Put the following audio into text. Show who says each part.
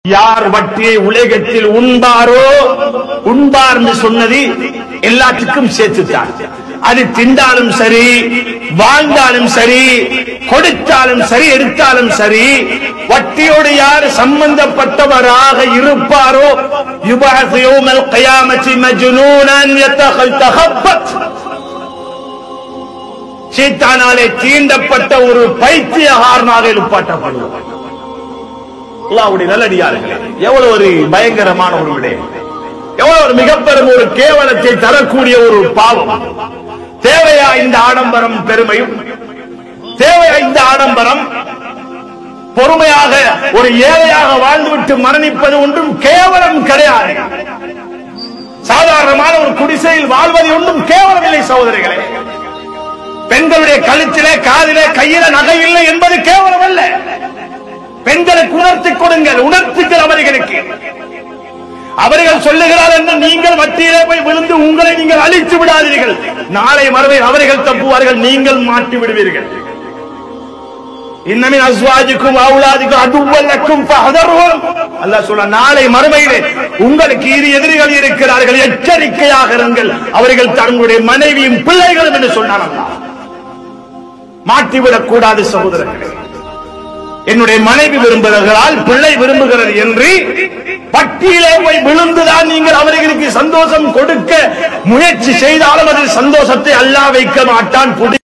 Speaker 1: யார் வட்டியை உலகத்தில் உண்பாரோ உண்பார் என்று சொன்னது எல்லாத்துக்கும் சேர்த்துத்தான் அது திண்டாலும் சரி வாழ்ந்தாலும் சரி கொடுத்தாலும் சரி எடுத்தாலும் சரி வட்டியோடு யார் சம்பந்தப்பட்டவராக இருப்பாரோ யுபஅஸ் யௌமல் கியாமத்தி மஜ்னூனன் யத்தகப்பத் சீத்தானாலே தீண்டப்பட்ட ஒரு பைத்தியகாரனாக எழுப்பாட்டப்படுவார் அல்லாவுடைய நல்லடியார்களே எவ்வளவு ஒரு பயங்கரமான ஒரு விடயம் எவ்வளவு ஒரு மிகப்பெரும் ஒரு கேவலத்தை தரக்கூடிய ஒரு பாவம் தேவையா இந்த ஆடம்பரம் பெருமையும் தேவையா இந்த ஆடம்பரம் பொறுமையாக ஒரு ஏழையாக வாழ்ந்துவிட்டு மரணிப்பது ஒன்றும் கேவலம் கிடையாது சாதாரணமான ஒரு குடிசையில் வாழ்வது ஒன்றும் கேவலம் இல்லை சகோதரிகளே பெண்களுடைய கழுத்திலே காதிலே கையில நகை இல்லை என்பது கேவலம் அல்ல பெண்களுக்கு உணர்த்தி கொடுங்கள் உணர்த்துங்கள் அவர்களுக்கு அவர்கள் சொல்லுகிறார் என்று நீங்கள் வட்டியிலே போய் விழுந்து உங்களை நீங்கள் அழித்து விடாதீர்கள் நாளை மறுவை அவர்கள் தப்புவார்கள் நீங்கள் மாட்டி விடுவீர்கள் இன்னமின் அஸ்வாஜுக்கும் அவுலாதிக்கும் அதுவல்லக்கும் பகதர்வோம் அல்லாஹ் சொல்ல நாளை மறுமையிலே உங்களுக்கு இரு எதிரிகள் இருக்கிறார்கள் எச்சரிக்கையாக இருங்கள் அவர்கள் தங்களுடைய மனைவியும் பிள்ளைகளும் என்று சொன்னார் அல்லாஹ் மாட்டிவிடக் கூடாது சகோதரர்களே என்னுடைய மனைவி விரும்புகிறாள் பிள்ளை விரும்புகிறது என்று பட்டியலே போய் விழுந்துதான் நீங்கள் அவர்களுக்கு சந்தோஷம் கொடுக்க முயற்சி செய்தாலும் அதில் சந்தோஷத்தை அல்லாஹ் வைக்க மாட்டான் புடி